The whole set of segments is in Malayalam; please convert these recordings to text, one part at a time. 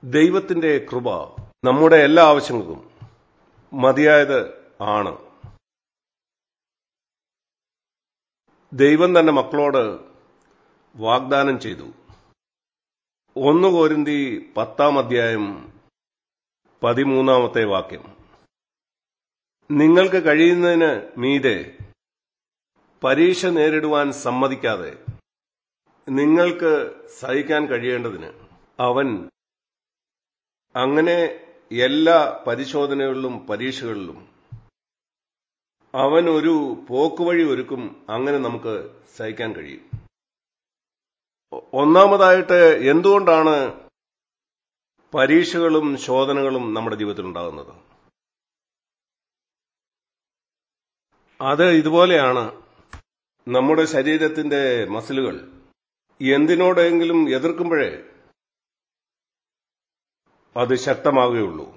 ദൈവത്തിന്റെ കൃപ നമ്മുടെ എല്ലാ ആവശ്യങ്ങൾക്കും മതിയായത് ആണ് ദൈവം തന്റെ മക്കളോട് വാഗ്ദാനം ചെയ്തു ഒന്ന് കോരിന്തി പത്താം അധ്യായം പതിമൂന്നാമത്തെ വാക്യം നിങ്ങൾക്ക് കഴിയുന്നതിന് മീതെ പരീക്ഷ നേരിടുവാൻ സമ്മതിക്കാതെ നിങ്ങൾക്ക് സഹിക്കാൻ കഴിയേണ്ടതിന് അവൻ അങ്ങനെ എല്ലാ പരിശോധനകളിലും പരീക്ഷകളിലും അവൻ ഒരു പോക്കുവഴി ഒരുക്കും അങ്ങനെ നമുക്ക് സഹിക്കാൻ കഴിയും ഒന്നാമതായിട്ട് എന്തുകൊണ്ടാണ് പരീക്ഷകളും ശോധനകളും നമ്മുടെ ജീവിതത്തിൽ ഉണ്ടാകുന്നത് അത് ഇതുപോലെയാണ് നമ്മുടെ ശരീരത്തിന്റെ മസിലുകൾ എന്തിനോടെങ്കിലും എതിർക്കുമ്പോഴേ അത് ശക്തമാകുകയുള്ളൂ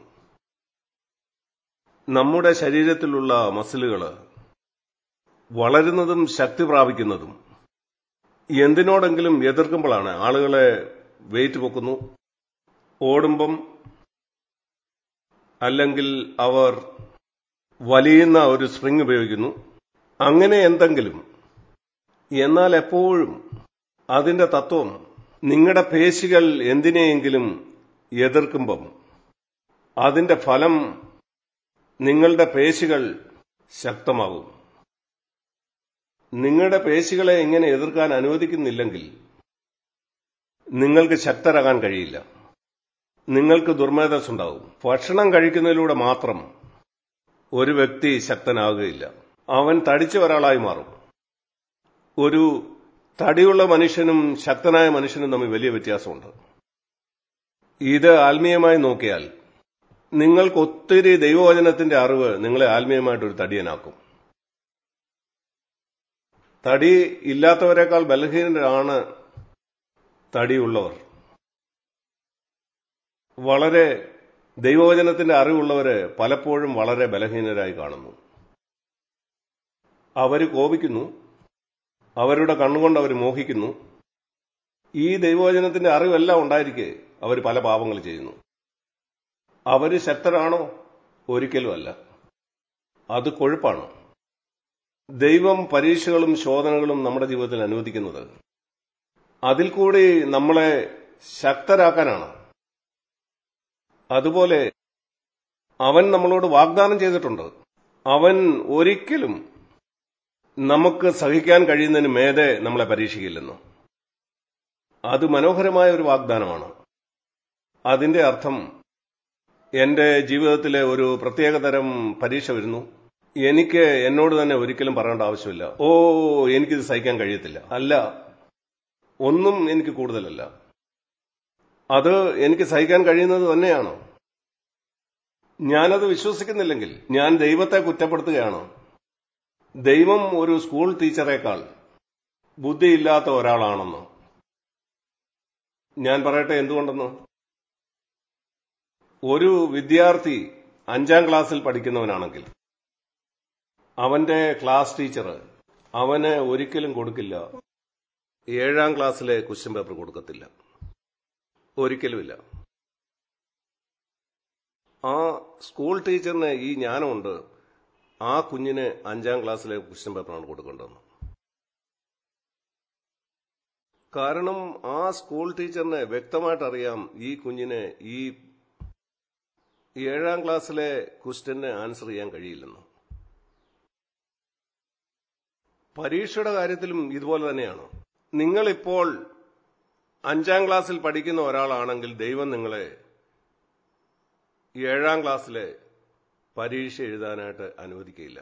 നമ്മുടെ ശരീരത്തിലുള്ള മസിലുകൾ വളരുന്നതും ശക്തി പ്രാപിക്കുന്നതും എന്തിനോടെങ്കിലും എതിർക്കുമ്പോഴാണ് ആളുകളെ വെയിറ്റ് പൊക്കുന്നു ഓടുമ്പം അല്ലെങ്കിൽ അവർ വലിയുന്ന ഒരു സ്പ്രിങ് ഉപയോഗിക്കുന്നു അങ്ങനെ എന്തെങ്കിലും എന്നാൽ എപ്പോഴും അതിന്റെ തത്വം നിങ്ങളുടെ പേശികൾ എന്തിനെയെങ്കിലും എതിർക്കുമ്പം അതിന്റെ ഫലം നിങ്ങളുടെ പേശികൾ ശക്തമാകും നിങ്ങളുടെ പേശികളെ ഇങ്ങനെ എതിർക്കാൻ അനുവദിക്കുന്നില്ലെങ്കിൽ നിങ്ങൾക്ക് ശക്തരാകാൻ കഴിയില്ല നിങ്ങൾക്ക് ദുർമേധസ് ഉണ്ടാവും ഭക്ഷണം കഴിക്കുന്നതിലൂടെ മാത്രം ഒരു വ്യക്തി ശക്തനാകുകയില്ല അവൻ തടിച്ച ഒരാളായി മാറും ഒരു തടിയുള്ള മനുഷ്യനും ശക്തനായ മനുഷ്യനും തമ്മിൽ വലിയ വ്യത്യാസമുണ്ട് ഇത് ആത്മീയമായി നോക്കിയാൽ നിങ്ങൾക്ക് ഒത്തിരി ദൈവവചനത്തിന്റെ അറിവ് നിങ്ങളെ ആത്മീയമായിട്ടൊരു തടിയനാക്കും തടി ഇല്ലാത്തവരെക്കാൾ ബലഹീനരാണ് തടിയുള്ളവർ വളരെ ദൈവവചനത്തിന്റെ അറിവുള്ളവര് പലപ്പോഴും വളരെ ബലഹീനരായി കാണുന്നു അവർ കോപിക്കുന്നു അവരുടെ കണ്ണുകൊണ്ട് അവർ മോഹിക്കുന്നു ഈ ദൈവവചനത്തിന്റെ അറിവെല്ലാം ഉണ്ടായിരിക്കെ അവർ പല പാപങ്ങൾ ചെയ്യുന്നു അവര് ശക്തരാണോ ഒരിക്കലും അല്ല അത് കൊഴുപ്പാണ് ദൈവം പരീക്ഷകളും ശോധനകളും നമ്മുടെ ജീവിതത്തിൽ അനുവദിക്കുന്നത് അതിൽ കൂടി നമ്മളെ ശക്തരാക്കാനാണ് അതുപോലെ അവൻ നമ്മളോട് വാഗ്ദാനം ചെയ്തിട്ടുണ്ട് അവൻ ഒരിക്കലും നമുക്ക് സഹിക്കാൻ കഴിയുന്നതിന് മേതെ നമ്മളെ പരീക്ഷിക്കില്ലെന്ന് അത് മനോഹരമായ ഒരു വാഗ്ദാനമാണ് അതിന്റെ അർത്ഥം എന്റെ ജീവിതത്തിലെ ഒരു പ്രത്യേകതരം പരീക്ഷ വരുന്നു എനിക്ക് എന്നോട് തന്നെ ഒരിക്കലും പറയേണ്ട ആവശ്യമില്ല ഓ എനിക്കിത് സഹിക്കാൻ കഴിയത്തില്ല അല്ല ഒന്നും എനിക്ക് കൂടുതലല്ല അത് എനിക്ക് സഹിക്കാൻ കഴിയുന്നത് തന്നെയാണ് ഞാനത് വിശ്വസിക്കുന്നില്ലെങ്കിൽ ഞാൻ ദൈവത്തെ കുറ്റപ്പെടുത്തുകയാണ് ദൈവം ഒരു സ്കൂൾ ടീച്ചറേക്കാൾ ബുദ്ധിയില്ലാത്ത ഒരാളാണെന്ന് ഞാൻ പറയട്ടെ എന്തുകൊണ്ടെന്ന് ഒരു വിദ്യാർത്ഥി അഞ്ചാം ക്ലാസ്സിൽ പഠിക്കുന്നവനാണെങ്കിൽ അവന്റെ ക്ലാസ് ടീച്ചർ അവന് ഒരിക്കലും കൊടുക്കില്ല ഏഴാം ക്ലാസ്സിലെ ക്വസ്റ്റ്യൻ പേപ്പർ കൊടുക്കത്തില്ല ഒരിക്കലുമില്ല ആ സ്കൂൾ ടീച്ചറിന് ഈ ജ്ഞാനമുണ്ട് ആ കുഞ്ഞിന് അഞ്ചാം ക്ലാസ്സിലെ ക്വസ്റ്റ്യൻ പേപ്പറാണ് കൊടുക്കേണ്ടതെന്ന് കാരണം ആ സ്കൂൾ ടീച്ചറിന് വ്യക്തമായിട്ട് അറിയാം ഈ കുഞ്ഞിന് ഈ ഏഴാം ക്ലാസ്സിലെ ക്വസ്റ്റ്യന് ആൻസർ ചെയ്യാൻ കഴിയില്ലെന്ന് പരീക്ഷയുടെ കാര്യത്തിലും ഇതുപോലെ തന്നെയാണ് നിങ്ങളിപ്പോൾ അഞ്ചാം ക്ലാസ്സിൽ പഠിക്കുന്ന ഒരാളാണെങ്കിൽ ദൈവം നിങ്ങളെ ഏഴാം ക്ലാസ്സിലെ പരീക്ഷ എഴുതാനായിട്ട് അനുവദിക്കുകയില്ല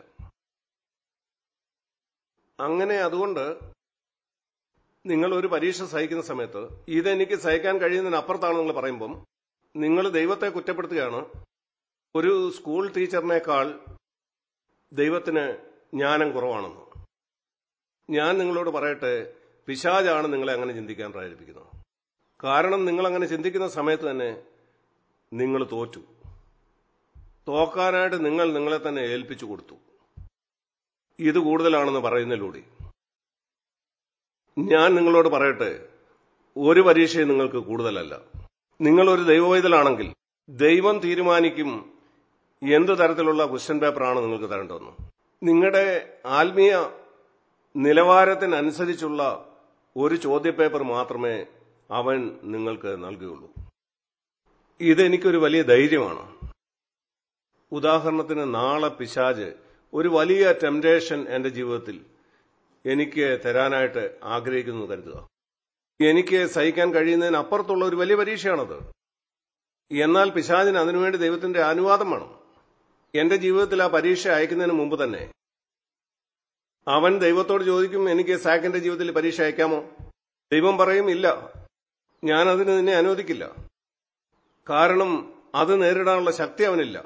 അങ്ങനെ അതുകൊണ്ട് നിങ്ങൾ ഒരു പരീക്ഷ സഹിക്കുന്ന സമയത്ത് ഇതെനിക്ക് സഹിക്കാൻ കഴിയുന്നതിനപ്പുറത്താണ് നിങ്ങൾ പറയുമ്പം നിങ്ങൾ ദൈവത്തെ കുറ്റപ്പെടുത്തുകയാണ് ഒരു സ്കൂൾ ടീച്ചറിനേക്കാൾ ദൈവത്തിന് ജ്ഞാനം കുറവാണെന്ന് ഞാൻ നിങ്ങളോട് പറയട്ടെ പിശാജാണ് നിങ്ങളെ അങ്ങനെ ചിന്തിക്കാൻ പ്രേരിപ്പിക്കുന്നത് കാരണം നിങ്ങൾ അങ്ങനെ ചിന്തിക്കുന്ന സമയത്ത് തന്നെ നിങ്ങൾ തോറ്റു തോക്കാനായിട്ട് നിങ്ങൾ നിങ്ങളെ തന്നെ ഏൽപ്പിച്ചു കൊടുത്തു ഇത് കൂടുതലാണെന്ന് പറയുന്നതിലൂടെ ഞാൻ നിങ്ങളോട് പറയട്ടെ ഒരു പരീക്ഷയും നിങ്ങൾക്ക് കൂടുതലല്ല നിങ്ങൾ ഒരു ദൈവവൈതലാണെങ്കിൽ ദൈവം തീരുമാനിക്കും എന്ത് തരത്തിലുള്ള ക്വസ്റ്റ്യൻ പേപ്പറാണ് നിങ്ങൾക്ക് തരേണ്ടതെന്ന് നിങ്ങളുടെ ആത്മീയ നിലവാരത്തിനനുസരിച്ചുള്ള ഒരു ചോദ്യപേപ്പർ മാത്രമേ അവൻ നിങ്ങൾക്ക് നൽകുകയുള്ളൂ ഇതെനിക്കൊരു വലിയ ധൈര്യമാണ് ഉദാഹരണത്തിന് നാളെ പിശാജ് ഒരു വലിയ ടെംപ്ടേഷൻ എന്റെ ജീവിതത്തിൽ എനിക്ക് തരാനായിട്ട് ആഗ്രഹിക്കുന്നു കരുതുക എനിക്ക് സഹിക്കാൻ കഴിയുന്നതിന് അപ്പുറത്തുള്ള ഒരു വലിയ പരീക്ഷയാണത് എന്നാൽ പിശാചിന് അതിനുവേണ്ടി ദൈവത്തിന്റെ അനുവാദം വേണം എന്റെ ജീവിതത്തിൽ ആ പരീക്ഷ അയക്കുന്നതിന് മുമ്പ് തന്നെ അവൻ ദൈവത്തോട് ചോദിക്കും എനിക്ക് സാക്കിന്റെ ജീവിതത്തിൽ പരീക്ഷ അയക്കാമോ ദൈവം പറയും ഇല്ല ഞാൻ അതിന് നിന്നെ അനുവദിക്കില്ല കാരണം അത് നേരിടാനുള്ള ശക്തി അവനില്ല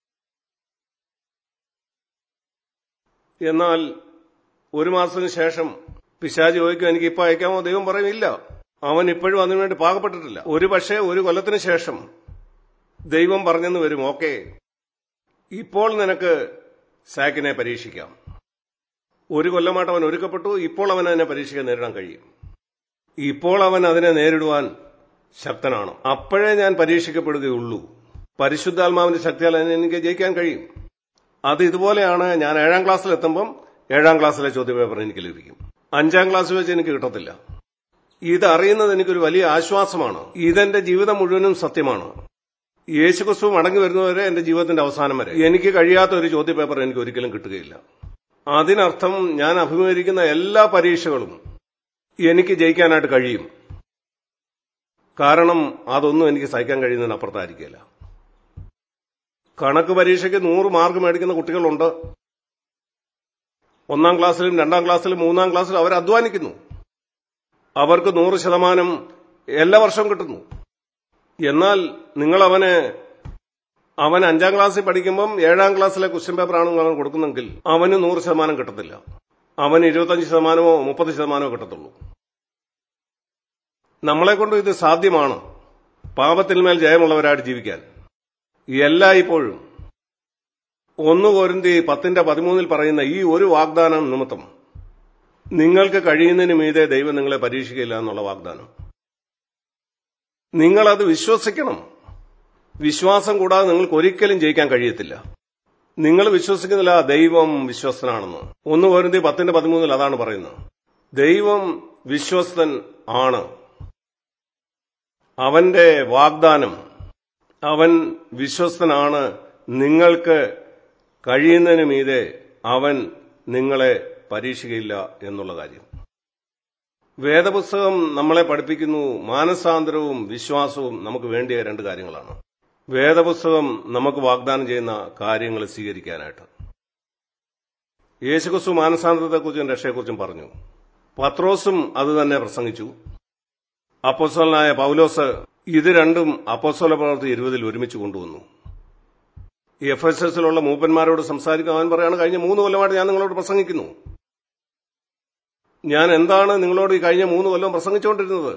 എന്നാൽ ഒരു മാസത്തിന് ശേഷം പിശാജ് ചോദിക്കും എനിക്ക് ഇപ്പൊ അയക്കാമോ ദൈവം പറയും ഇല്ല അവൻ ഇപ്പോഴും അതിനുവേണ്ടി പാകപ്പെട്ടിട്ടില്ല ഒരു പക്ഷേ ഒരു കൊല്ലത്തിന് ശേഷം ദൈവം പറഞ്ഞെന്ന് വരും ഓക്കെ ഇപ്പോൾ നിനക്ക് സാക്കിനെ പരീക്ഷിക്കാം ഒരു കൊല്ലമായിട്ട് അവൻ ഒരുക്കപ്പെട്ടു ഇപ്പോൾ അവൻ അതിനെ പരീക്ഷിക്കാൻ നേരിടാൻ കഴിയും ഇപ്പോൾ അവൻ അതിനെ നേരിടുവാൻ ശക്തനാണ് അപ്പോഴേ ഞാൻ പരീക്ഷിക്കപ്പെടുകയുള്ളൂ പരിശുദ്ധാത്മാവിന്റെ ശക്തിയാൽ അതിനെ എനിക്ക് ജയിക്കാൻ കഴിയും അത് ഇതുപോലെയാണ് ഞാൻ ഏഴാം ക്ലാസ്സിൽ എത്തുമ്പം ഏഴാം ക്ലാസ്സിലെ ചോദ്യപേപ്പർ എനിക്ക് ലഭിക്കും അഞ്ചാം ക്ലാസ് വെച്ച് എനിക്ക് കിട്ടത്തില്ല ഇത് അറിയുന്നത് എനിക്കൊരു വലിയ ആശ്വാസമാണ് ഇതെന്റെ ജീവിതം മുഴുവനും സത്യമാണ് യേശുക്രിസ്തു മടങ്ങി വരുന്നവരെ എന്റെ ജീവിതത്തിന്റെ അവസാനം വരെ എനിക്ക് കഴിയാത്ത ഒരു ചോദ്യപേപ്പർ എനിക്ക് ഒരിക്കലും കിട്ടുകയില്ല അതിനർത്ഥം ഞാൻ അഭിമുഖീകരിക്കുന്ന എല്ലാ പരീക്ഷകളും എനിക്ക് ജയിക്കാനായിട്ട് കഴിയും കാരണം അതൊന്നും എനിക്ക് സഹിക്കാൻ കഴിയുന്നതിന് അപ്പുറത്തായിരിക്കില്ല കണക്ക് പരീക്ഷയ്ക്ക് നൂറ് മാർക്ക് മേടിക്കുന്ന കുട്ടികളുണ്ട് ഒന്നാം ക്ലാസ്സിലും രണ്ടാം ക്ലാസ്സിലും മൂന്നാം ക്ലാസ്സിലും അവർ അധ്വാനിക്കുന്നു അവർക്ക് നൂറ് ശതമാനം എല്ലാ വർഷവും കിട്ടുന്നു എന്നാൽ നിങ്ങൾ അവന് അവൻ അഞ്ചാം ക്ലാസ്സിൽ പഠിക്കുമ്പം ഏഴാം ക്ലാസ്സിലെ ക്വസ്റ്റ്യൻ പേപ്പറാണ് നിങ്ങൾ കൊടുക്കുന്നെങ്കിൽ അവന് നൂറ് ശതമാനം കിട്ടത്തില്ല അവന് ഇരുപത്തഞ്ച് ശതമാനമോ മുപ്പത് ശതമാനമോ കിട്ടത്തുള്ളൂ നമ്മളെ കൊണ്ട് ഇത് സാധ്യമാണ് പാപത്തിന്മേൽ ജയമുള്ളവരായിട്ട് ജീവിക്കാൻ എല്ലാ ഇപ്പോഴും ഒന്ന് കോരിന്തി പത്തിന്റെ പതിമൂന്നിൽ പറയുന്ന ഈ ഒരു വാഗ്ദാനം നിമിത്തം നിങ്ങൾക്ക് കഴിയുന്നതിന് മീതെ ദൈവം നിങ്ങളെ പരീക്ഷിക്കില്ല എന്നുള്ള വാഗ്ദാനം നിങ്ങളത് വിശ്വസിക്കണം വിശ്വാസം കൂടാതെ നിങ്ങൾക്ക് ഒരിക്കലും ജയിക്കാൻ കഴിയത്തില്ല നിങ്ങൾ വിശ്വസിക്കുന്നില്ല ദൈവം വിശ്വസ്തനാണെന്ന് ഒന്ന് കോരിന്തി പത്തിന്റെ പതിമൂന്നിൽ അതാണ് പറയുന്നത് ദൈവം വിശ്വസ്തൻ ആണ് അവന്റെ വാഗ്ദാനം അവൻ വിശ്വസ്തനാണ് നിങ്ങൾക്ക് കഴിയുന്നതിന് മീതെ അവൻ നിങ്ങളെ പരീക്ഷിക്കയില്ല എന്നുള്ള കാര്യം വേദപുസ്തകം നമ്മളെ പഠിപ്പിക്കുന്നു മാനസാന്തരവും വിശ്വാസവും നമുക്ക് വേണ്ടിയ രണ്ട് കാര്യങ്ങളാണ് വേദപുസ്തകം നമുക്ക് വാഗ്ദാനം ചെയ്യുന്ന കാര്യങ്ങൾ സ്വീകരിക്കാനായിട്ട് യേശുക്രിസ്തു മാനസാന്തരത്തെക്കുറിച്ചും രക്ഷയെക്കുറിച്ചും പറഞ്ഞു പത്രോസും അത് തന്നെ പ്രസംഗിച്ചു അപ്പോസ്വലനായ പൗലോസ് ഇത് രണ്ടും അപ്പോസ്വല പ്രവർത്തി ഇരുപതിൽ ഒരുമിച്ച് കൊണ്ടുവന്നു എഫ് എസ് എസിലുള്ള മൂപ്പന്മാരോട് സംസാരിക്കാൻ അവൻ പറയാണ് കഴിഞ്ഞ മൂന്ന് കൊല്ലമായിട്ട് ഞാൻ നിങ്ങളോട് പ്രസംഗിക്കുന്നു ഞാൻ എന്താണ് നിങ്ങളോട് ഈ കഴിഞ്ഞ മൂന്ന് കൊല്ലം പ്രസംഗിച്ചുകൊണ്ടിരുന്നത്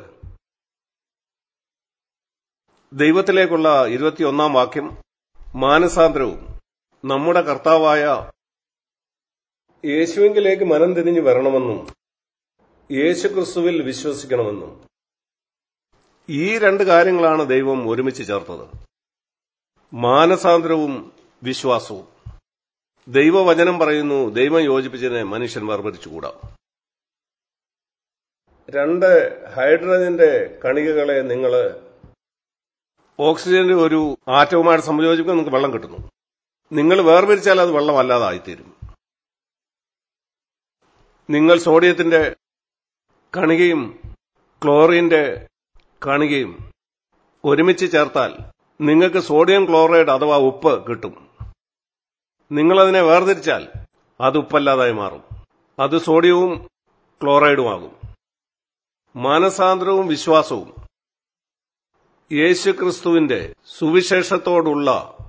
ദൈവത്തിലേക്കുള്ള ഇരുപത്തിയൊന്നാം വാക്യം മാനസാന്തരവും നമ്മുടെ കർത്താവായ യേശുവിങ്കിലേക്ക് മനം തിരിഞ്ഞു വരണമെന്നും യേശുക്രിസ്തുവിൽ വിശ്വസിക്കണമെന്നും ഈ രണ്ട് കാര്യങ്ങളാണ് ദൈവം ഒരുമിച്ച് ചേർത്തത് മാനസാന്തരവും വിശ്വാസവും ദൈവവചനം പറയുന്നു ദൈവം യോജിപ്പിച്ചതിനെ മനുഷ്യൻ വേർപരിച്ചുകൂടാ രണ്ട് ഹൈഡ്രജന്റെ കണികകളെ നിങ്ങൾ ഓക്സിജന്റെ ഒരു ആറ്റവുമായിട്ട് സംയോജിപ്പിക്കാൻ നിങ്ങൾക്ക് വെള്ളം കിട്ടുന്നു നിങ്ങൾ വേർപിരിച്ചാൽ അത് വെള്ളമല്ലാതായിത്തീരും നിങ്ങൾ സോഡിയത്തിന്റെ കണികയും ക്ലോറിന്റെ കണികയും ഒരുമിച്ച് ചേർത്താൽ നിങ്ങൾക്ക് സോഡിയം ക്ലോറൈഡ് അഥവാ ഉപ്പ് കിട്ടും നിങ്ങളതിനെ വേർതിരിച്ചാൽ അത് ഉപ്പല്ലാതായി മാറും അത് സോഡിയവും ക്ലോറൈഡുമാകും മാനസാന്തരവും വിശ്വാസവും യേശുക്രിസ്തുവിന്റെ സുവിശേഷത്തോടുള്ള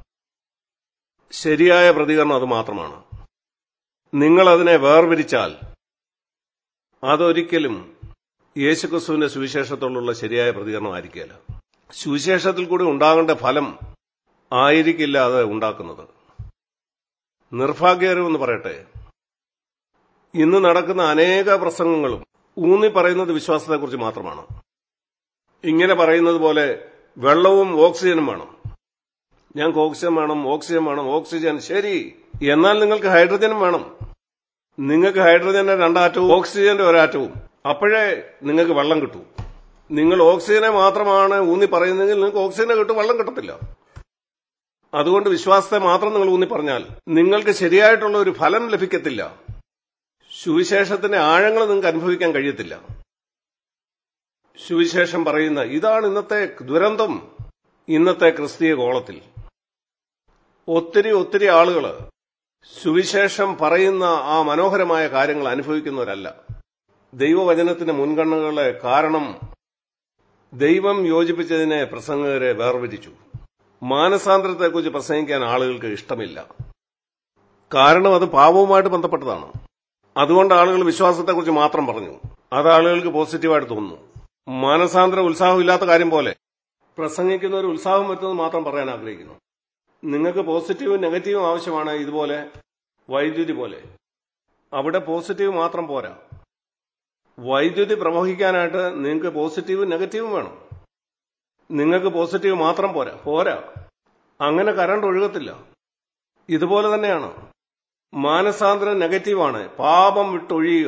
ശരിയായ പ്രതികരണം അത് മാത്രമാണ് നിങ്ങൾ അതിനെ വേർതിരിച്ചാൽ അതൊരിക്കലും യേശുക്രിസ്തുവിന്റെ സുവിശേഷത്തോടുള്ള ശരിയായ പ്രതികരണമായിരിക്കില്ല സുവിശേഷത്തിൽ കൂടി ഉണ്ടാകേണ്ട ഫലം ആയിരിക്കില്ല അത് ഉണ്ടാക്കുന്നത് നിർഭാഗ്യകരമെന്ന് പറയട്ടെ ഇന്ന് നടക്കുന്ന അനേക പ്രസംഗങ്ങളും ഊന്നി പറയുന്നത് വിശ്വാസത്തെക്കുറിച്ച് മാത്രമാണ് ഇങ്ങനെ പറയുന്നത് പോലെ വെള്ളവും ഓക്സിജനും വേണം ഞങ്ങൾക്ക് ഓക്സിജൻ വേണം ഓക്സിജൻ വേണം ഓക്സിജൻ ശരി എന്നാൽ നിങ്ങൾക്ക് ഹൈഡ്രജനും വേണം നിങ്ങൾക്ക് ഹൈഡ്രജന്റെ രണ്ടാറ്റവും ഓക്സിജന്റെ ഒരാറ്റവും അപ്പോഴേ നിങ്ങൾക്ക് വെള്ളം കിട്ടൂ നിങ്ങൾ ഓക്സിജനെ മാത്രമാണ് ഊന്നി പറയുന്നതെങ്കിൽ നിങ്ങൾക്ക് ഓക്സിജനെ കിട്ടും വെള്ളം കിട്ടത്തില്ല അതുകൊണ്ട് വിശ്വാസത്തെ മാത്രം നിങ്ങൾ ഊന്നി പറഞ്ഞാൽ നിങ്ങൾക്ക് ശരിയായിട്ടുള്ള ഒരു ഫലം ലഭിക്കത്തില്ല സുവിശേഷത്തിന്റെ ആഴങ്ങൾ നിങ്ങൾക്ക് അനുഭവിക്കാൻ കഴിയത്തില്ല സുവിശേഷം പറയുന്ന ഇതാണ് ഇന്നത്തെ ദുരന്തം ഇന്നത്തെ ക്രിസ്തീയ കോളത്തിൽ ഒത്തിരി ഒത്തിരി ആളുകൾ സുവിശേഷം പറയുന്ന ആ മനോഹരമായ കാര്യങ്ങൾ അനുഭവിക്കുന്നവരല്ല ദൈവവചനത്തിന്റെ മുൻഗണനകളെ കാരണം ദൈവം യോജിപ്പിച്ചതിനെ പ്രസംഗകരെ വേർതിരിച്ചു മാനസാന്തരത്തെക്കുറിച്ച് പ്രസംഗിക്കാൻ ആളുകൾക്ക് ഇഷ്ടമില്ല കാരണം അത് പാപവുമായിട്ട് ബന്ധപ്പെട്ടതാണ് അതുകൊണ്ട് ആളുകൾ വിശ്വാസത്തെക്കുറിച്ച് മാത്രം പറഞ്ഞു അത് ആളുകൾക്ക് പോസിറ്റീവായിട്ട് തോന്നുന്നു മാനസാന്തര ഉത്സാഹമില്ലാത്ത കാര്യം പോലെ പ്രസംഗിക്കുന്ന ഒരു ഉത്സാഹം വരുന്നത് മാത്രം പറയാൻ ആഗ്രഹിക്കുന്നു നിങ്ങൾക്ക് പോസിറ്റീവും നെഗറ്റീവും ആവശ്യമാണ് ഇതുപോലെ വൈദ്യുതി പോലെ അവിടെ പോസിറ്റീവ് മാത്രം പോരാ വൈദ്യുതി പ്രവഹിക്കാനായിട്ട് നിങ്ങൾക്ക് പോസിറ്റീവും നെഗറ്റീവും വേണം നിങ്ങൾക്ക് പോസിറ്റീവ് മാത്രം പോരാ പോരാ അങ്ങനെ കറണ്ട് ഒഴുകത്തില്ല ഇതുപോലെ തന്നെയാണ് മാനസാന്തരം നെഗറ്റീവാണ് പാപം വിട്ടൊഴിയുക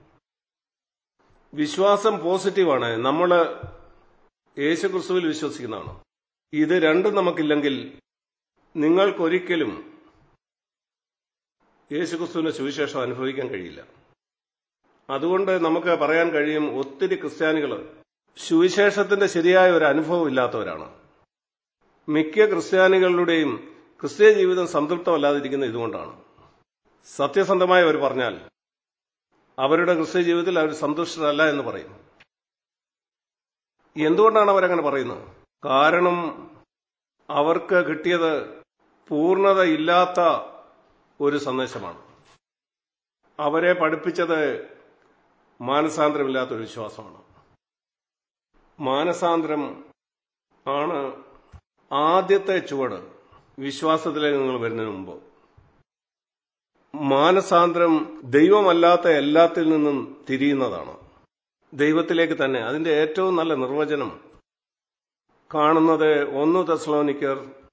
വിശ്വാസം പോസിറ്റീവാണ് നമ്മൾ യേശുക്രിസ്തുവിൽ വിശ്വസിക്കുന്നതാണ് ഇത് രണ്ടും നമുക്കില്ലെങ്കിൽ നിങ്ങൾക്കൊരിക്കലും യേശുക്രിസ്തുവിന്റെ സുവിശേഷം അനുഭവിക്കാൻ കഴിയില്ല അതുകൊണ്ട് നമുക്ക് പറയാൻ കഴിയും ഒത്തിരി ക്രിസ്ത്യാനികൾ സുവിശേഷത്തിന്റെ ശരിയായ ഒരു അനുഭവം ഇല്ലാത്തവരാണ് മിക്ക ക്രിസ്ത്യാനികളുടെയും ക്രിസ്തീയ ജീവിതം സംതൃപ്തമല്ലാതിരിക്കുന്ന ഇതുകൊണ്ടാണ് സത്യസന്ധമായി അവർ പറഞ്ഞാൽ അവരുടെ ക്രിസ്തീയ ജീവിതത്തിൽ അവർ സന്തുഷ്ടരല്ല എന്ന് പറയും എന്തുകൊണ്ടാണ് അവരങ്ങനെ പറയുന്നത് കാരണം അവർക്ക് കിട്ടിയത് പൂർണ്ണത ഇല്ലാത്ത ഒരു സന്ദേശമാണ് അവരെ പഠിപ്പിച്ചത് മാനസാന്തരമില്ലാത്തൊരു വിശ്വാസമാണ് മാനസാന്തരം ആണ് ആദ്യത്തെ ചുവട് വിശ്വാസത്തിലേക്ക് നിങ്ങൾ വരുന്നതിന് മുമ്പ് മാനസാന്തരം ദൈവമല്ലാത്ത എല്ലാത്തിൽ നിന്നും തിരിയുന്നതാണ് ദൈവത്തിലേക്ക് തന്നെ അതിന്റെ ഏറ്റവും നല്ല നിർവചനം കാണുന്നത് ഒന്ന് തെസ്ലോനിക്കർ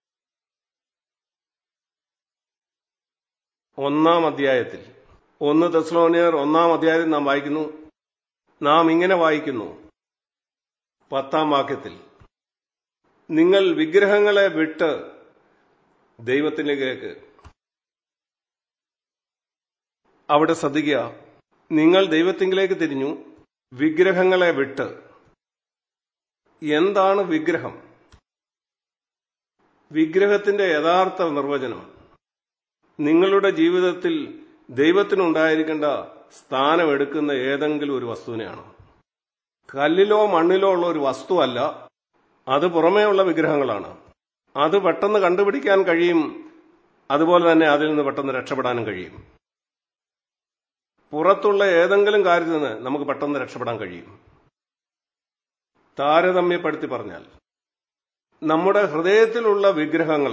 ഒന്നാം അധ്യായത്തിൽ ഒന്ന് തെസ്ലോനിയർ ഒന്നാം അധ്യായത്തിൽ നാം വായിക്കുന്നു നാം ഇങ്ങനെ വായിക്കുന്നു പത്താം വാക്യത്തിൽ നിങ്ങൾ വിഗ്രഹങ്ങളെ വിട്ട് ദൈവത്തിലേക്ക് അവിടെ ശ്രദ്ധിക്കുക നിങ്ങൾ ദൈവത്തിങ്കിലേക്ക് തിരിഞ്ഞു വിഗ്രഹങ്ങളെ വിട്ട് എന്താണ് വിഗ്രഹം വിഗ്രഹത്തിന്റെ യഥാർത്ഥ നിർവചനം നിങ്ങളുടെ ജീവിതത്തിൽ ദൈവത്തിനുണ്ടായിരിക്കേണ്ട സ്ഥാനം എടുക്കുന്ന ഏതെങ്കിലും ഒരു വസ്തുവിനെയാണ് കല്ലിലോ മണ്ണിലോ ഉള്ള ഒരു വസ്തുവല്ല അത് പുറമേയുള്ള വിഗ്രഹങ്ങളാണ് അത് പെട്ടെന്ന് കണ്ടുപിടിക്കാൻ കഴിയും അതുപോലെ തന്നെ അതിൽ നിന്ന് പെട്ടെന്ന് രക്ഷപ്പെടാനും കഴിയും പുറത്തുള്ള ഏതെങ്കിലും കാര്യത്തിൽ നിന്ന് നമുക്ക് പെട്ടെന്ന് രക്ഷപ്പെടാൻ കഴിയും താരതമ്യപ്പെടുത്തി പറഞ്ഞാൽ നമ്മുടെ ഹൃദയത്തിലുള്ള വിഗ്രഹങ്ങൾ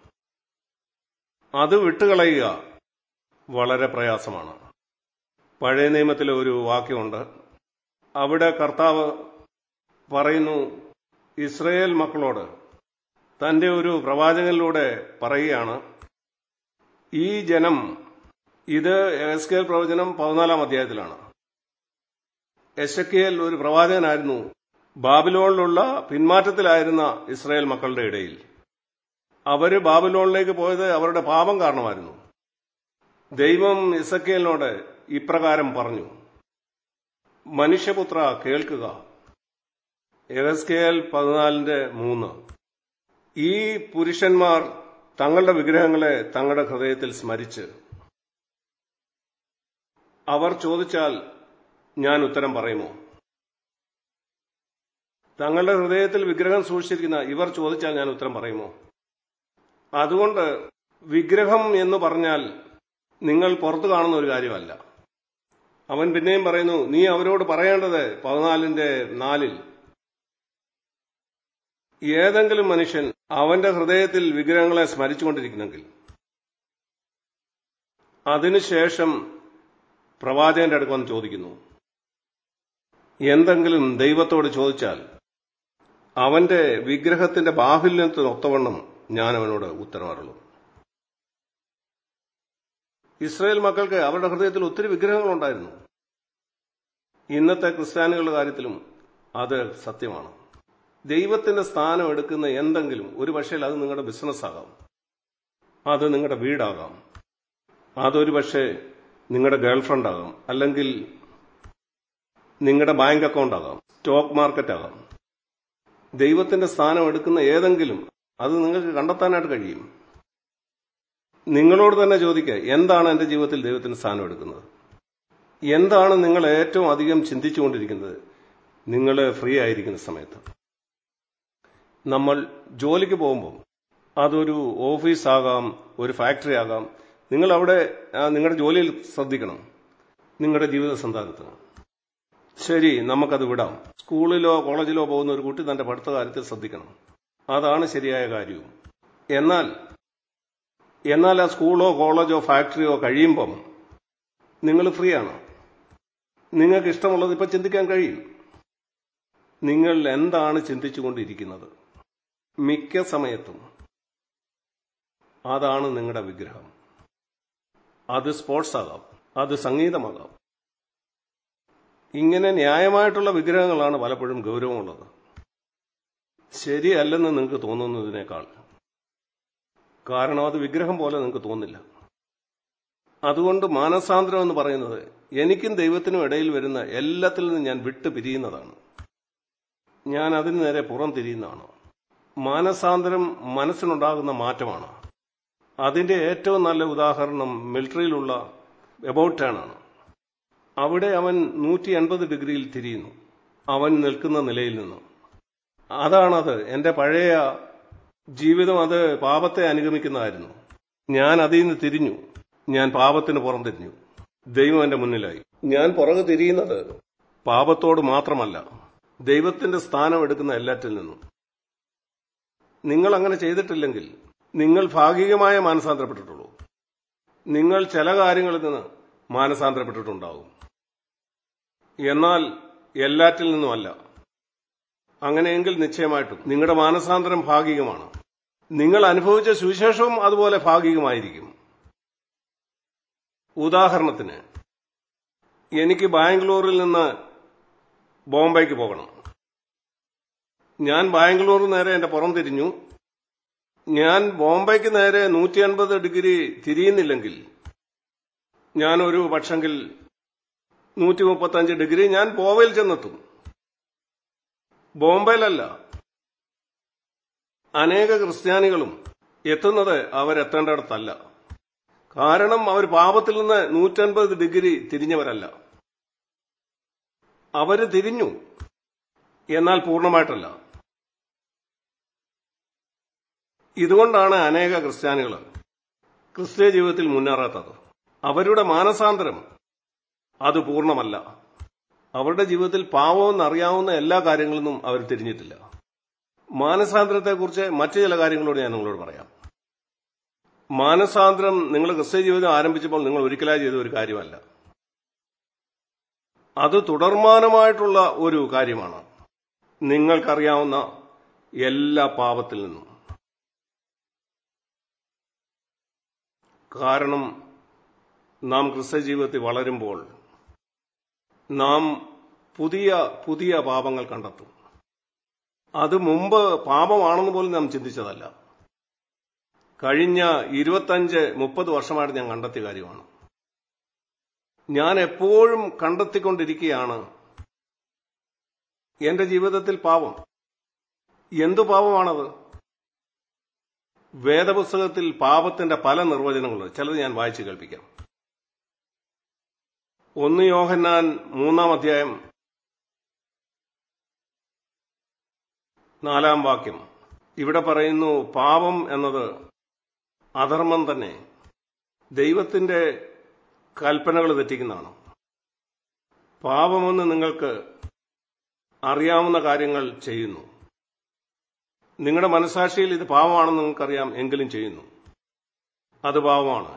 അത് വിട്ടുകളയുക വളരെ പ്രയാസമാണ് പഴയ നിയമത്തിലെ ഒരു വാക്യമുണ്ട് അവിടെ കർത്താവ് പറയുന്നു ഇസ്രയേൽ മക്കളോട് തന്റെ ഒരു പ്രവാചകനിലൂടെ പറയുകയാണ് ഈ ജനം ഇത് എസ്കേൽ പ്രവചനം പതിനാലാം അധ്യായത്തിലാണ് എസക്കിയൽ ഒരു പ്രവാചകനായിരുന്നു ബാബിലോണിലുള്ള പിന്മാറ്റത്തിലായിരുന്ന ഇസ്രായേൽ മക്കളുടെ ഇടയിൽ അവര് ബാബിലോണിലേക്ക് പോയത് അവരുടെ പാപം കാരണമായിരുന്നു ദൈവം ഇസക്കിയലിനോട് ഇപ്രകാരം പറഞ്ഞു മനുഷ്യപുത്ര കേൾക്കുക എഹസ്കേൽ പതിനാലിന്റെ മൂന്ന് ഈ പുരുഷന്മാർ തങ്ങളുടെ വിഗ്രഹങ്ങളെ തങ്ങളുടെ ഹൃദയത്തിൽ സ്മരിച്ച് അവർ ചോദിച്ചാൽ ഞാൻ ഉത്തരം പറയുമോ തങ്ങളുടെ ഹൃദയത്തിൽ വിഗ്രഹം സൂക്ഷിച്ചിരിക്കുന്ന ഇവർ ചോദിച്ചാൽ ഞാൻ ഉത്തരം പറയുമോ അതുകൊണ്ട് വിഗ്രഹം എന്ന് പറഞ്ഞാൽ നിങ്ങൾ പുറത്തു കാണുന്ന ഒരു കാര്യമല്ല അവൻ പിന്നെയും പറയുന്നു നീ അവരോട് പറയേണ്ടത് പതിനാലിന്റെ നാലിൽ ഏതെങ്കിലും മനുഷ്യൻ അവന്റെ ഹൃദയത്തിൽ വിഗ്രഹങ്ങളെ സ്മരിച്ചുകൊണ്ടിരിക്കുന്നെങ്കിൽ അതിനുശേഷം പ്രവാചകന്റെ അടുക്ക് വന്ന് ചോദിക്കുന്നു എന്തെങ്കിലും ദൈവത്തോട് ചോദിച്ചാൽ അവന്റെ വിഗ്രഹത്തിന്റെ ബാഹുല്യത്തിനൊത്തവണ്ണം ഞാൻ അവനോട് ഉത്തരവാറുള്ളൂ ഇസ്രായേൽ മക്കൾക്ക് അവരുടെ ഹൃദയത്തിൽ ഒത്തിരി വിഗ്രഹങ്ങളുണ്ടായിരുന്നു ഇന്നത്തെ ക്രിസ്ത്യാനികളുടെ കാര്യത്തിലും അത് സത്യമാണ് ദൈവത്തിന്റെ സ്ഥാനം എടുക്കുന്ന എന്തെങ്കിലും ഒരു പക്ഷേ അത് നിങ്ങളുടെ ബിസിനസ് ആകാം അത് നിങ്ങളുടെ വീടാകാം അതൊരു പക്ഷേ നിങ്ങളുടെ ഗേൾഫ്രണ്ട് ആകാം അല്ലെങ്കിൽ നിങ്ങളുടെ ബാങ്ക് അക്കൗണ്ട് ആകാം സ്റ്റോക്ക് മാർക്കറ്റ് ആകാം ദൈവത്തിന്റെ സ്ഥാനം എടുക്കുന്ന ഏതെങ്കിലും അത് നിങ്ങൾക്ക് കണ്ടെത്താനായിട്ട് കഴിയും നിങ്ങളോട് തന്നെ ചോദിക്കുക എന്താണ് എന്റെ ജീവിതത്തിൽ ദൈവത്തിന്റെ സ്ഥാനം എടുക്കുന്നത് എന്താണ് നിങ്ങൾ ഏറ്റവും അധികം ചിന്തിച്ചുകൊണ്ടിരിക്കുന്നത് നിങ്ങൾ ഫ്രീ ആയിരിക്കുന്ന സമയത്ത് നമ്മൾ ജോലിക്ക് പോകുമ്പോൾ അതൊരു ഓഫീസാകാം ഒരു ഫാക്ടറി ആകാം നിങ്ങൾ അവിടെ ആ, നിങ്ങളുടെ ജോലിയിൽ ശ്രദ്ധിക്കണം നിങ്ങളുടെ ജീവിത സന്താനത്തിന് ശരി നമുക്കത് വിടാം സ്കൂളിലോ കോളേജിലോ പോകുന്ന ഒരു കുട്ടി തന്റെ പഠിത്ത കാര്യത്തിൽ ശ്രദ്ധിക്കണം അതാണ് ശരിയായ കാര്യവും എന്നാൽ എന്നാൽ ആ സ്കൂളോ കോളേജോ ഫാക്ടറിയോ കഴിയുമ്പം നിങ്ങൾ ഫ്രീ ആണ് നിങ്ങൾക്ക് ഇഷ്ടമുള്ളത് ഇപ്പൊ ചിന്തിക്കാൻ കഴിയും നിങ്ങൾ എന്താണ് ചിന്തിച്ചുകൊണ്ടിരിക്കുന്നത് മിക്ക സമയത്തും അതാണ് നിങ്ങളുടെ വിഗ്രഹം അത് സ്പോർട്സ് ആകാം അത് സംഗീതമാകാം ഇങ്ങനെ ന്യായമായിട്ടുള്ള വിഗ്രഹങ്ങളാണ് പലപ്പോഴും ഗൗരവമുള്ളത് ശരിയല്ലെന്ന് നിങ്ങൾക്ക് തോന്നുന്നതിനേക്കാൾ കാരണം അത് വിഗ്രഹം പോലെ നിങ്ങൾക്ക് തോന്നില്ല അതുകൊണ്ട് മാനസാന്തരം എന്ന് പറയുന്നത് എനിക്കും ദൈവത്തിനും ഇടയിൽ വരുന്ന എല്ലാത്തിൽ നിന്നും ഞാൻ വിട്ടു പിരിയുന്നതാണ് ഞാൻ അതിന് നേരെ പുറം തിരിയുന്നതാണ് മാനസാന്തരം മനസ്സിനുണ്ടാകുന്ന മാറ്റമാണ് അതിന്റെ ഏറ്റവും നല്ല ഉദാഹരണം മിലിറ്ററിയിലുള്ള എബൌട്ട് ടേൺ ആണ് അവിടെ അവൻ നൂറ്റി എൺപത് ഡിഗ്രിയിൽ തിരിയുന്നു അവൻ നിൽക്കുന്ന നിലയിൽ നിന്ന് അതാണത് എന്റെ പഴയ ജീവിതം അത് പാപത്തെ അനുഗമിക്കുന്നതായിരുന്നു ഞാൻ അതിൽ നിന്ന് തിരിഞ്ഞു ഞാൻ പാപത്തിന് പുറം തിരിഞ്ഞു ദൈവം എന്റെ മുന്നിലായി ഞാൻ പുറകെ തിരിയുന്നത് പാപത്തോട് മാത്രമല്ല ദൈവത്തിന്റെ സ്ഥാനം എടുക്കുന്ന എല്ലാറ്റിൽ നിന്നും നിങ്ങൾ അങ്ങനെ ചെയ്തിട്ടില്ലെങ്കിൽ നിങ്ങൾ ഭാഗികമായ മാനസാന്തരപ്പെട്ടിട്ടുള്ളൂ നിങ്ങൾ ചില കാര്യങ്ങളിൽ നിന്ന് മാനസാന്തരപ്പെട്ടിട്ടുണ്ടാവും എന്നാൽ എല്ലാറ്റിൽ നിന്നുമല്ല അങ്ങനെയെങ്കിൽ നിശ്ചയമായിട്ടും നിങ്ങളുടെ മാനസാന്തരം ഭാഗികമാണ് നിങ്ങൾ അനുഭവിച്ച സുവിശേഷവും അതുപോലെ ഭാഗികമായിരിക്കും ഉദാഹരണത്തിന് എനിക്ക് ബാംഗ്ലൂരിൽ നിന്ന് ബോംബെക്ക് പോകണം ഞാൻ ബാംഗ്ലൂർ നേരെ എന്റെ പുറം തിരിഞ്ഞു ഞാൻ ബോംബെക്ക് നേരെ നൂറ്റി അൻപത് ഡിഗ്രി തിരിയുന്നില്ലെങ്കിൽ ഞാൻ ഒരു പക്ഷെങ്കിൽ നൂറ്റി മുപ്പത്തഞ്ച് ഡിഗ്രി ഞാൻ ഗോവയിൽ ചെന്നെത്തും ബോംബെയിലല്ല അനേക ക്രിസ്ത്യാനികളും എത്തുന്നത് അവരെത്തേണ്ടിടത്തല്ല കാരണം അവർ പാപത്തിൽ നിന്ന് നൂറ്റൻപത് ഡിഗ്രി തിരിഞ്ഞവരല്ല അവര് തിരിഞ്ഞു എന്നാൽ പൂർണ്ണമായിട്ടല്ല ഇതുകൊണ്ടാണ് അനേക ക്രിസ്ത്യാനികൾ ക്രിസ്ത്യ ജീവിതത്തിൽ മുന്നേറാത്തത് അവരുടെ മാനസാന്തരം അത് പൂർണ്ണമല്ല അവരുടെ ജീവിതത്തിൽ പാവമെന്ന് അറിയാവുന്ന എല്ലാ കാര്യങ്ങളിൽ നിന്നും അവർ തിരിഞ്ഞിട്ടില്ല മാനസാന്തരത്തെക്കുറിച്ച് മറ്റു ചില കാര്യങ്ങളോട് ഞാൻ നിങ്ങളോട് പറയാം മാനസാന്തരം നിങ്ങൾ ക്രിസ്ത്യ ജീവിതം ആരംഭിച്ചപ്പോൾ നിങ്ങൾ ഒരിക്കലായി ചെയ്ത ഒരു കാര്യമല്ല അത് തുടർമാനമായിട്ടുള്ള ഒരു കാര്യമാണ് നിങ്ങൾക്കറിയാവുന്ന എല്ലാ പാപത്തിൽ നിന്നും കാരണം നാം ക്രിസ്ത്യ ജീവിതത്തിൽ വളരുമ്പോൾ നാം പുതിയ പുതിയ പാപങ്ങൾ കണ്ടെത്തും അത് മുമ്പ് പാപമാണെന്ന് പോലും നാം ചിന്തിച്ചതല്ല കഴിഞ്ഞ ഇരുപത്തഞ്ച് മുപ്പത് വർഷമായിട്ട് ഞാൻ കണ്ടെത്തിയ കാര്യമാണ് ഞാൻ എപ്പോഴും കണ്ടെത്തിക്കൊണ്ടിരിക്കുകയാണ് എന്റെ ജീവിതത്തിൽ പാപം എന്തു പാപമാണത് വേദപുസ്തകത്തിൽ പാപത്തിന്റെ പല നിർവചനങ്ങളുണ്ട് ചിലത് ഞാൻ വായിച്ചു കേൾപ്പിക്കാം ഒന്ന് യോഹന്നാൻ മൂന്നാം അധ്യായം നാലാം വാക്യം ഇവിടെ പറയുന്നു പാപം എന്നത് അധർമ്മം തന്നെ ദൈവത്തിന്റെ കൽപ്പനകൾ തെറ്റിക്കുന്നതാണ് പാപമെന്ന് നിങ്ങൾക്ക് അറിയാവുന്ന കാര്യങ്ങൾ ചെയ്യുന്നു നിങ്ങളുടെ മനസാക്ഷിയിൽ ഇത് പാപമാണെന്ന് നിങ്ങൾക്കറിയാം എങ്കിലും ചെയ്യുന്നു അത് പാപമാണ്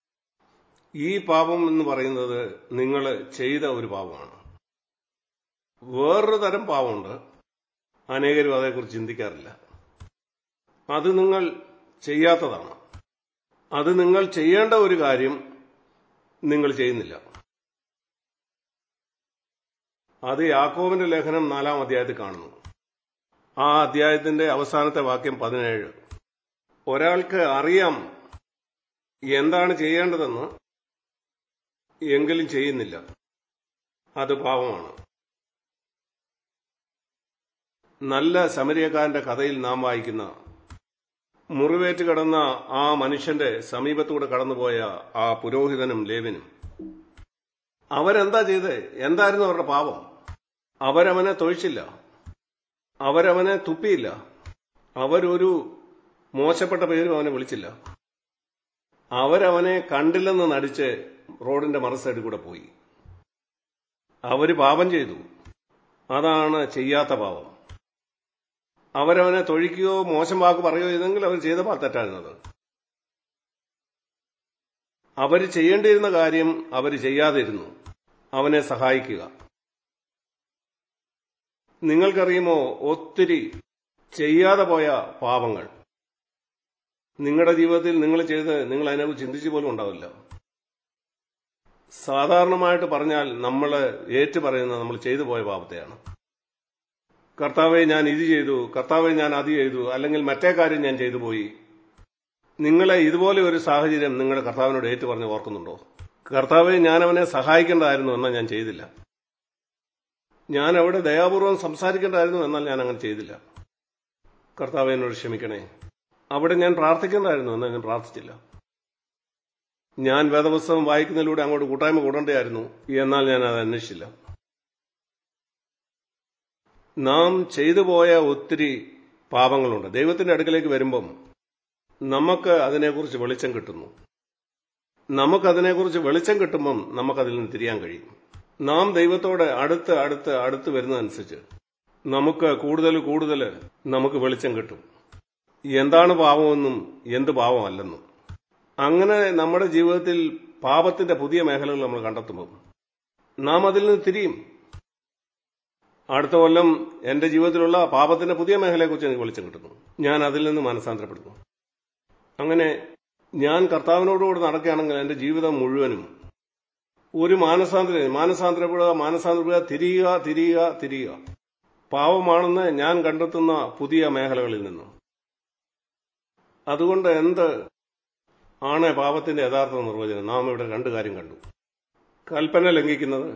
ഈ പാപം എന്ന് പറയുന്നത് നിങ്ങൾ ചെയ്ത ഒരു പാപമാണ് വേറൊരു തരം പാവമുണ്ട് അനേകരും അതേക്കുറിച്ച് ചിന്തിക്കാറില്ല അത് നിങ്ങൾ ചെയ്യാത്തതാണ് അത് നിങ്ങൾ ചെയ്യേണ്ട ഒരു കാര്യം നിങ്ങൾ ചെയ്യുന്നില്ല അത് യാക്കോബിന്റെ ലേഖനം നാലാം അധ്യായത്തിൽ കാണുന്നു ആ അധ്യായത്തിന്റെ അവസാനത്തെ വാക്യം പതിനേഴ് ഒരാൾക്ക് അറിയാം എന്താണ് ചെയ്യേണ്ടതെന്ന് എങ്കിലും ചെയ്യുന്നില്ല അത് പാവമാണ് നല്ല സമരിയക്കാരന്റെ കഥയിൽ നാം വായിക്കുന്ന മുറിവേറ്റ് കിടന്ന ആ മനുഷ്യന്റെ സമീപത്തൂടെ കടന്നുപോയ ആ പുരോഹിതനും ലേവിനും അവരെന്താ ചെയ്തേ എന്തായിരുന്നു അവരുടെ പാപം അവരവനെ തൊഴിച്ചില്ല അവരവനെ തുപ്പിയില്ല അവരൊരു മോശപ്പെട്ട പേരും അവനെ വിളിച്ചില്ല അവരവനെ കണ്ടില്ലെന്ന് നടിച്ച് റോഡിന്റെ മറുസൈഡിൽ കൂടെ പോയി അവര് പാപം ചെയ്തു അതാണ് ചെയ്യാത്ത പാപം അവരവനെ തൊഴിക്കുകയോ മോശം വാക്ക് പറയുകയോ ചെയ്തെങ്കിൽ അവർ ചെയ്ത പാ തെറ്റായിരുന്നത് അവർ ചെയ്യേണ്ടിയിരുന്ന കാര്യം അവർ ചെയ്യാതിരുന്നു അവനെ സഹായിക്കുക നിങ്ങൾക്കറിയുമോ ഒത്തിരി ചെയ്യാതെ പോയ പാപങ്ങൾ നിങ്ങളുടെ ജീവിതത്തിൽ നിങ്ങൾ ചെയ്ത് നിങ്ങൾ അതിനെക്കുറിച്ച് ചിന്തിച്ചു പോലും ഉണ്ടാവില്ല സാധാരണമായിട്ട് പറഞ്ഞാൽ നമ്മൾ ഏറ്റു പറയുന്നത് നമ്മൾ ചെയ്തു പോയ പാപത്തെയാണ് കർത്താവെ ഞാൻ ഇത് ചെയ്തു കർത്താവെ ഞാൻ അത് ചെയ്തു അല്ലെങ്കിൽ മറ്റേ കാര്യം ഞാൻ ചെയ്തു പോയി നിങ്ങളെ ഇതുപോലെ ഒരു സാഹചര്യം നിങ്ങളുടെ കർത്താവിനോട് ഏറ്റു പറഞ്ഞ് ഓർക്കുന്നുണ്ടോ കർത്താവെ ഞാൻ അവനെ സഹായിക്കേണ്ടതായിരുന്നു എന്നാൽ ഞാൻ ചെയ്തില്ല ഞാൻ അവിടെ ദയാപൂർവം സംസാരിക്കേണ്ടതായിരുന്നു എന്നാൽ ഞാൻ അങ്ങനെ ചെയ്തില്ല കർത്താവ് എന്നോട് ക്ഷമിക്കണേ അവിടെ ഞാൻ പ്രാർത്ഥിക്കേണ്ടതായിരുന്നു എന്നാൽ ഞാൻ പ്രാർത്ഥിച്ചില്ല ഞാൻ വേദപുസ്തകം വായിക്കുന്നതിലൂടെ അങ്ങോട്ട് കൂട്ടായ്മ കൂടേണ്ടതായിരുന്നു എന്നാൽ ഞാൻ അത് അന്വേഷിച്ചില്ല നാം ചെയ്തു പോയ ഒത്തിരി പാപങ്ങളുണ്ട് ദൈവത്തിന്റെ അടുക്കലേക്ക് വരുമ്പം നമുക്ക് അതിനെക്കുറിച്ച് വെളിച്ചം കിട്ടുന്നു നമുക്കതിനെക്കുറിച്ച് വെളിച്ചം കിട്ടുമ്പം നമുക്കതിൽ നിന്ന് തിരിയാൻ കഴിയും നാം ദൈവത്തോട് അടുത്ത് അടുത്ത് അടുത്ത് വരുന്നതനുസരിച്ച് നമുക്ക് കൂടുതൽ കൂടുതൽ നമുക്ക് വെളിച്ചം കിട്ടും എന്താണ് പാപമെന്നും എന്ത് പാപമല്ലെന്നും അങ്ങനെ നമ്മുടെ ജീവിതത്തിൽ പാപത്തിന്റെ പുതിയ മേഖലകൾ നമ്മൾ കണ്ടെത്തുമ്പോൾ നാം അതിൽ നിന്ന് തിരിയും അടുത്ത കൊല്ലം എന്റെ ജീവിതത്തിലുള്ള പാപത്തിന്റെ പുതിയ മേഖലയെക്കുറിച്ച് എനിക്ക് വെളിച്ചം കിട്ടുന്നു ഞാൻ അതിൽ നിന്ന് മനസ്സാന്തരപ്പെടുന്നു അങ്ങനെ ഞാൻ കർത്താവിനോടുകൂടി നടക്കുകയാണെങ്കിൽ എന്റെ ജീവിതം മുഴുവനും ഒരു മാനസാന്തര മാനസാന്തരപ്പെടുക മാനസാന്തരപ്പെടുക തിരിയുക തിരിയുക തിരിയുക പാവമാണെന്ന് ഞാൻ കണ്ടെത്തുന്ന പുതിയ മേഖലകളിൽ നിന്നും അതുകൊണ്ട് എന്ത് ആണ് പാപത്തിന്റെ യഥാർത്ഥ നിർവചനം നാം ഇവിടെ രണ്ട് കാര്യം കണ്ടു കൽപ്പന ലംഘിക്കുന്നത്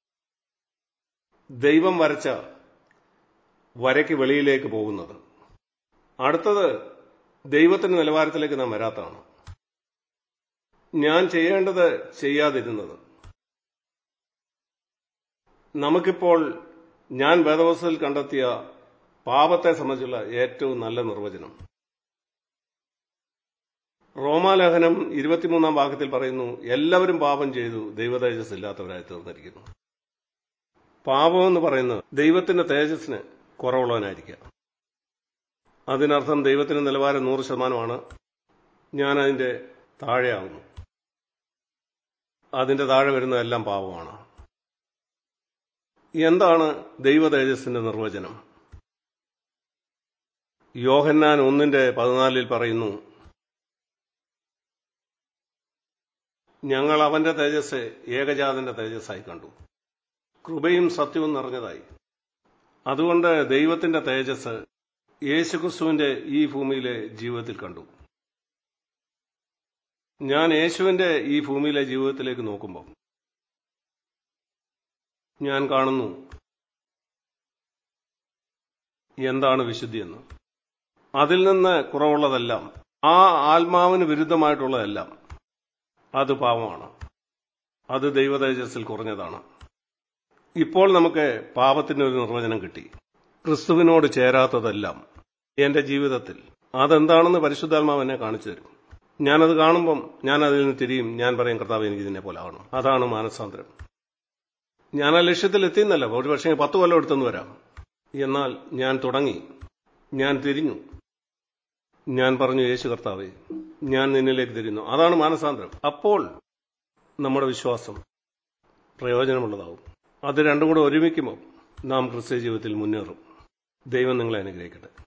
ദൈവം വരച്ച വരയ്ക്ക് വെളിയിലേക്ക് പോകുന്നത് അടുത്തത് ദൈവത്തിന്റെ നിലവാരത്തിലേക്ക് നാം വരാത്തതാണ് ഞാൻ ചെയ്യേണ്ടത് ചെയ്യാതിരുന്നത് നമുക്കിപ്പോൾ ഞാൻ വേദവസ്ഥയിൽ കണ്ടെത്തിയ പാപത്തെ സംബന്ധിച്ചുള്ള ഏറ്റവും നല്ല നിർവചനം റോമാലേഖനം ഇരുപത്തിമൂന്നാം വാക്യത്തിൽ പറയുന്നു എല്ലാവരും പാപം ചെയ്തു ദൈവതേജസ് ഇല്ലാത്തവരായി തീർന്നിരിക്കുന്നു പാപം എന്ന് പറയുന്നത് ദൈവത്തിന്റെ തേജസ്സിന് കുറവുള്ളവനായിരിക്കുക അതിനർത്ഥം ദൈവത്തിന്റെ നിലവാരം നൂറ് ശതമാനമാണ് ഞാൻ അതിന്റെ താഴെയാകുന്നു അതിന്റെ താഴെ വരുന്നതെല്ലാം പാപമാണ് എന്താണ് ദൈവ തേജസ്സിന്റെ നിർവചനം യോഹന്നാൻ ഒന്നിന്റെ പതിനാലിൽ പറയുന്നു ഞങ്ങൾ അവന്റെ തേജസ് ഏകജാതന്റെ തേജസ്സായി കണ്ടു കൃപയും സത്യവും നിറഞ്ഞതായി അതുകൊണ്ട് ദൈവത്തിന്റെ തേജസ് യേശുക്രിസ്തുവിന്റെ ഈ ഭൂമിയിലെ ജീവിതത്തിൽ കണ്ടു ഞാൻ യേശുവിന്റെ ഈ ഭൂമിയിലെ ജീവിതത്തിലേക്ക് നോക്കുമ്പോൾ ഞാൻ കാണുന്നു എന്താണ് വിശുദ്ധിയെന്ന് അതിൽ നിന്ന് കുറവുള്ളതെല്ലാം ആ ആത്മാവിന് വിരുദ്ധമായിട്ടുള്ളതെല്ലാം അത് പാപമാണ് അത് ദൈവതേജസ്സിൽ കുറഞ്ഞതാണ് ഇപ്പോൾ നമുക്ക് പാപത്തിന് ഒരു നിർവചനം കിട്ടി ക്രിസ്തുവിനോട് ചേരാത്തതെല്ലാം എന്റെ ജീവിതത്തിൽ അതെന്താണെന്ന് പരിശുദ്ധാത്മാവ് എന്നെ കാണിച്ചു തരും ഞാനത് കാണുമ്പം ഞാൻ അതിൽ നിന്ന് തിരിയും ഞാൻ പറയും കർത്താവ് എനിക്ക് ഇതിനെ പോലെ ആകണം അതാണ് മാനസാന്തരം ഞാൻ ആ ലക്ഷ്യത്തിൽ എത്തിയെന്നല്ല ഒരു പക്ഷേ പത്ത് കൊല്ലം എടുത്തെന്ന് വരാം എന്നാൽ ഞാൻ തുടങ്ങി ഞാൻ തിരിഞ്ഞു ഞാൻ പറഞ്ഞു യേശു കർത്താവേ ഞാൻ നിന്നിലേക്ക് തിരിയുന്നു അതാണ് മാനസാന്തരം അപ്പോൾ നമ്മുടെ വിശ്വാസം പ്രയോജനമുള്ളതാവും അത് രണ്ടും കൂടെ ഒരുമിക്കുമ്പോൾ നാം ക്രിസ്ത്യ ജീവിതത്തിൽ മുന്നേറും ദൈവം നിങ്ങളെ അനുഗ്രഹിക്കട്ടെ